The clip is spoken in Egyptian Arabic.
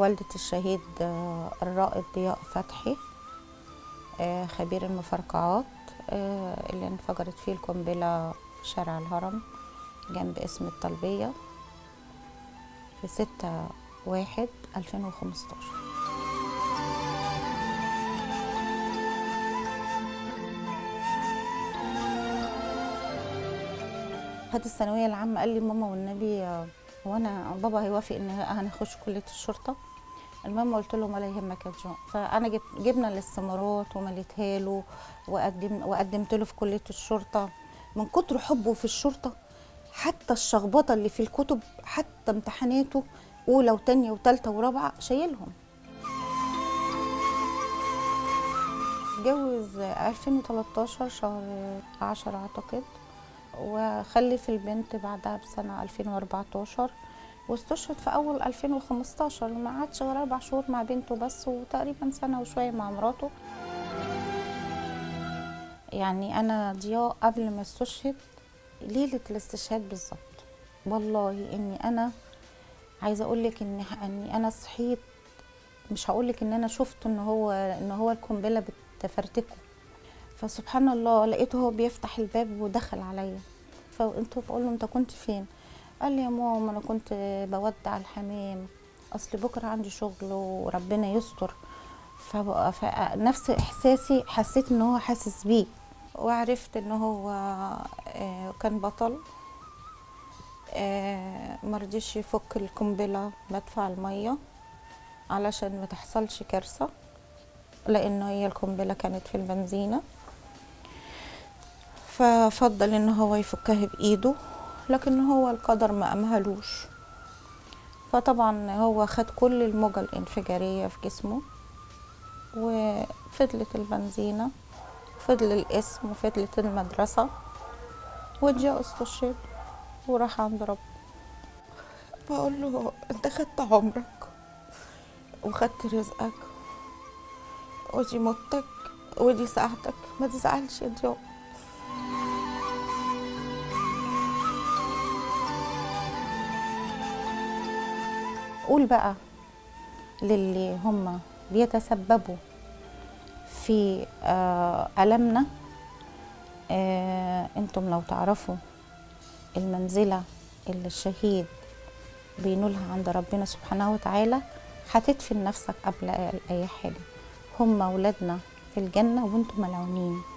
والدة الشهيد آه، الرائد ضياء فتحي آه، خبير المفرقعات آه، اللي انفجرت فيه القنبلة في شارع الهرم جنب اسم الطلبية في ستة واحد ألفين وخمستاشر خد الثانوية العامة قال لي ماما والنبي آه، هو أنا بابا هيوافق إن أنا أخش كلية الشرطة المهم قلت له ولا يهمك يا جو فانا جبت جبنا الاستمارات ومليتها له وقدم وقدمت له في كليه الشرطه من كتر حبه في الشرطه حتى الشخبطه اللي في الكتب حتى امتحاناته اولى وتانية وتالتة ورابعه شايلهم اتجوز 2013 شهر 10 اعتقد وخلف البنت بعدها بسنه 2014 واستشهد في اول 2015 ما قعدش غير اربع شهور مع بنته بس وتقريبا سنه وشويه مع مراته يعني انا ضياء قبل ما استشهد ليله الاستشهاد بالظبط والله اني انا عايزه اقول لك ان اني انا صحيت مش هقول لك ان انا شفت ان هو ان هو القنبله بتفرتكه فسبحان الله لقيته هو بيفتح الباب ودخل عليا فانت بقول له انت كنت فين قال لي يا ماما انا كنت بودع الحمام اصل بكره عندي شغل وربنا يستر فبقى فنفس احساسي حسيت ان هو حاسس بيه وعرفت ان هو آه، كان بطل آه، مرضيش يفك القنبله مدفع الميه علشان ما تحصلش كارثه لان هي القنبله كانت في البنزينه ففضل ان هو يفكها بايده لكن هو القدر ما أمهلوش فطبعا هو خد كل الموجة الانفجارية في جسمه وفضلت البنزينة فضل الاسم وفضلت المدرسة وجاء استشهد وراح عند ربه بقول له انت خدت عمرك وخدت رزقك ودي موتك ودي ساعتك ما تزعلش يا ضياء قول بقى للي هم بيتسببوا في آه، ألمنا آه، انتم لو تعرفوا المنزلة اللي الشهيد بينولها عند ربنا سبحانه وتعالى هتدفن نفسك قبل أي حاجة هم ولادنا في الجنة وانتم ملعونين